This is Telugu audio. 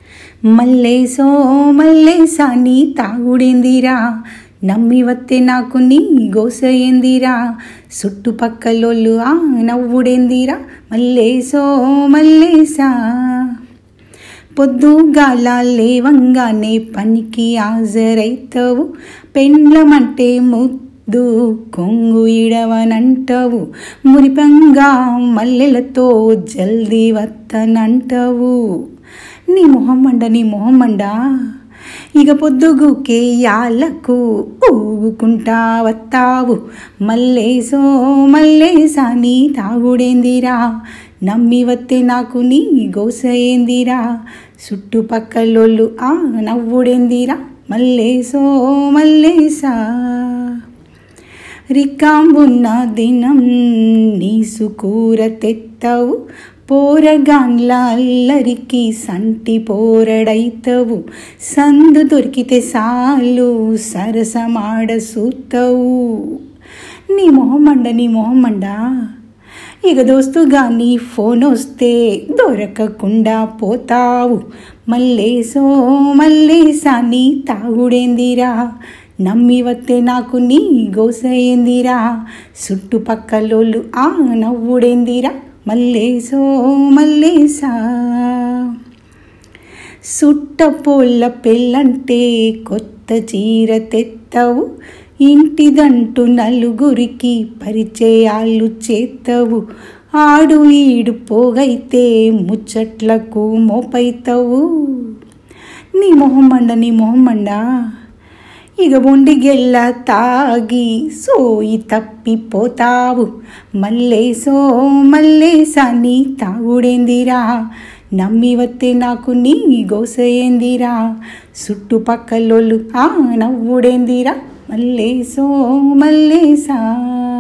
మల్లేసో మల్లేసా నీ తాగుడేందిరా నమ్మి వత్తే నాకు నీ గోస ఏందిరా చుట్టుపక్కలోళ్ళు ఆ నవ్వుడేందిరా మల్లేసో మల్లేసా పొద్దుగాల లేవంగానే పనికి హాజరైతావు పెండ్లమంటే ముద్దు కొంగు ఇడవనంటావు మురిపంగా మల్లెలతో జల్దీ వత్తనంటావు నీ మొహం మండ నీ మొహం మండ ఇక పొద్దుగుకే యాలకు ఊగుకుంటా వత్తావు మల్లేసో మల్లేసా నీ తాగుడేందిరా నమ్మి వత్తే నాకు నీ గోస ఏందిరా చుట్టుపక్కలోళ్ళు ఆ నవ్వుడేందిరా మల్లేసో మల్లేసా రికాంబున్న దినం నీసుకూర తెత్తవు పోరగాన్ల అల్లరికి సంటి పోరడైతవు సందు దొరికితే సాలు సరసమాడ సూతవు నీ మొహమండ నీ మొహమండ ఇక దోస్తుగా నీ ఫోన్ వస్తే దొరకకుండా పోతావు మల్లేసో మల్లేసా నీ తాగుడేందిరా నమ్మి వత్తే నాకు నీ గోస ఏందిరా చుట్టుపక్కలోళ్ళు ఆ నవ్వుడేందిరా మల్లేసో మల్లేసా సుట్టపోళ్ళ పెళ్ళంటే కొత్త చీర తెత్తవు ఇంటిదంటూ నలుగురికి పరిచయాలు చేత్తవు ఆడు ఈడు పోగైతే ముచ్చట్లకు మోపైతవు నీ మొహమండ నీ మొహమండ ఇక ఒండిగెళ్ళ తాగి సోయి తప్పిపోతావు మల్లేసో మల్లేసా నీ తాగుడేందిరా నమ్మి వత్తే నాకు నీ గోస ఏందిరా చుట్టుపక్కలోళ్ళు ఆ నవ్వుడేందిరా మల్లేసో మల్లేసా